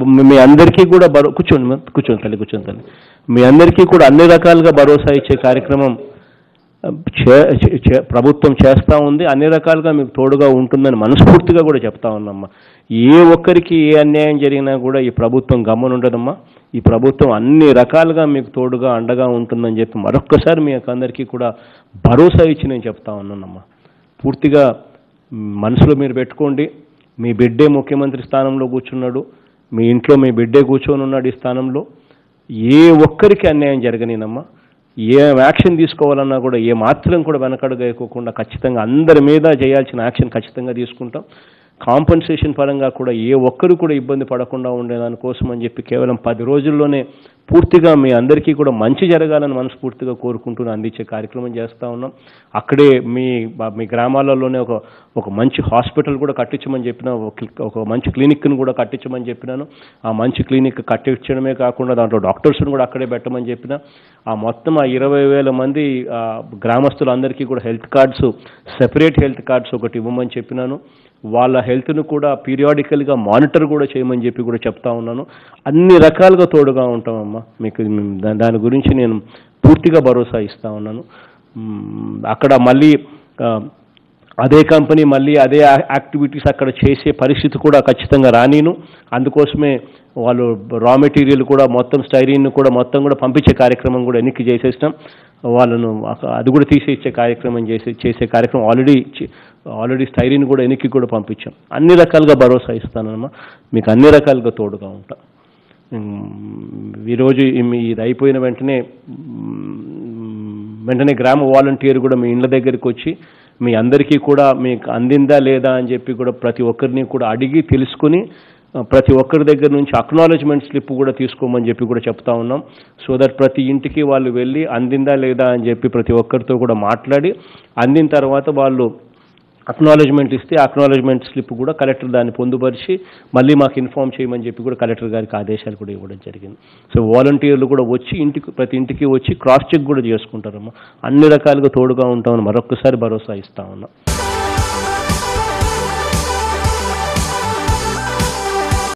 మీ అందరికీ కూడా భరో కూర్చోండి మా- కూర్చోండి తల్లి కూర్చోండి తల్లి మీ అందరికీ కూడా అన్ని రకాలుగా భరోసా ఇచ్చే కార్యక్రమం చే- చే- చే- ప్రభుత్వం చేస్తూ ఉంది అన్ని రకాలుగా మీకు తోడుగా ఉంటుందని మనస్ఫూర్తిగా కూడా చెప్తా ఉన్నామ్మా ఏ ఒక్కరికి ఏ అన్యాయం జరిగినా కూడా ఈ ప్రభుత్వం గమనుండదమ్మా ఈ ప్రభుత్వం అన్ని రకాలుగా మీకు తోడుగా అండగా ఉంటుందని చెప్పి మరొక్కసారి మీ అందరికీ కూడా భరోసా ఇచ్చి నేను చెప్తా ఉన్నానమ్మా పూర్తిగా మనసులో మీరు పెట్టుకోండి మీ బిడ్డే ముఖ్యమంత్రి స్థానంలో కూర్చున్నాడు మీ ఇంట్లో మీ బిడ్డే కూర్చొని ఉన్నాడు ఈ స్థానంలో ఏ ఒక్కరికి అన్యాయం జరగనేనమ్మా ఏ యాక్షన్ తీసుకోవాలన్నా కూడా ఏ మాత్రం కూడా వెనకడుగు వేయకోకుండా ఖచ్చితంగా అందరి మీద చేయాల్సిన యాక్షన్ ఖచ్చితంగా తీసుకుంటాం కాంపన్సేషన్ పరంగా కూడా ఏ ఒక్కరు కూడా ఇబ్బంది పడకుండా ఉండేదానికోసం అని చెప్పి కేవలం పది రోజుల్లోనే పూర్తిగా మీ అందరికీ కూడా మంచి జరగాలని మనస్ఫూర్తిగా కోరుకుంటూ అందించే కార్యక్రమం చేస్తూ ఉన్నాం అక్కడే మీ మీ గ్రామాలలోనే ఒక ఒక మంచి హాస్పిటల్ కూడా కట్టించమని చెప్పిన ఒక క్లి- ఒక మంచి క్లినిక్ను కూడా కట్టించమని చెప్పినాను ఆ మంచి క్లినిక్ కట్టించడమే కాకుండా దాంట్లో డాక్టర్స్ని కూడా అక్కడే పెట్టమని చెప్పిన ఆ మొత్తం ఆ ఇరవై వేల మంది ఆ, గ్రామస్తులందరికీ కూడా health cards separate health cards ఒకటి ఇవ్వమని చెప్పినాను వాళ్ళ హెల్త్ను కూడా పీరియాడికల్గా మానిటర్ కూడా చేయమని చెప్పి కూడా చెప్తా ఉన్నాను అన్ని రకాలుగా తోడుగా ఉంటామమ్మా మీకు దా- దాని గురించి నేను పూర్తిగా భరోసా ఇస్తా ఉన్నాను మ్మ్, అక్కడ మళ్ళీ ఆ, అదే కంపెనీ మళ్ళీ అదే యా- యాక్టివిటీస్ అక్కడ చేసే పరిస్థితి కూడా ఖచ్చితంగా రానీను అందుకోసమే వాళ్ళు రా మెటీరియల్ కూడా మొత్తం స్టైరీన్ కూడా మొత్తం కూడా పంపించే కార్యక్రమం కూడా ఎన్నిక చేసేసినాం వాళ్ళను అక- అది కూడా తీసేచ్చే కార్యక్రమం చేసే చేసే కార్యక్రమం ఆల్రెడీ ఆల్రెడీ స్టైరీన్ కూడా ఎన్నిక కూడా పంపించాం అన్ని రకాలుగా భరోసా ఇస్తానమ్మా మీకు అన్ని రకాలుగా తోడుగా ఉంటా ఉమ్, ఈరోజు ఈ- మీ ఇది అయిపోయిన వెంటనే ఉమ్, వెంటనే గ్రామ వాలంటీర్ కూడా మీ ఇండ్ల దగ్గరికి వచ్చి మీ అందరికీ కూడా మీకు అందిందా లేదా అని చెప్పి కూడా ప్రతి ఒక్కరిని కూడా అడిగి తెలుసుకుని ఆ, ప్రతి ఒక్కరి దగ్గర నుంచి అక్నాలజ్మెంట్ స్లిప్ కూడా తీసుకోమని చెప్పి కూడా చెప్తా ఉన్నాం సో దట్ ప్రతి ఇంటికి వాళ్ళు వెళ్ళి అందిందా లేదా అని చెప్పి ప్రతి ఒక్కరితో కూడా మాట్లాడి అందిన తర్వాత వాళ్ళు అక్నాలజ్మెంట్ ఇస్తే అక్నాలజ్మెంట్ స్లిప్ కూడా కలెక్టర్ దాన్ని పొందుపరిచి మళ్ళీ మాకు ఇన్ఫామ్ చేయమని చెప్పి కూడా కలెక్టర్ గారికి ఆదేశాలు కూడా ఇవ్వడం జరిగింది సో వాలంటీర్లు కూడా వచ్చి ఇంటికి ప్రతి ఇంటికి వచ్చి క్రాస్ చెక్ కూడా చేసుకుంటారమ్మా అన్ని రకాలుగా తోడుగా ఉంటామని మరొకసారి భరోసా ఇస్తా ఉన్నాం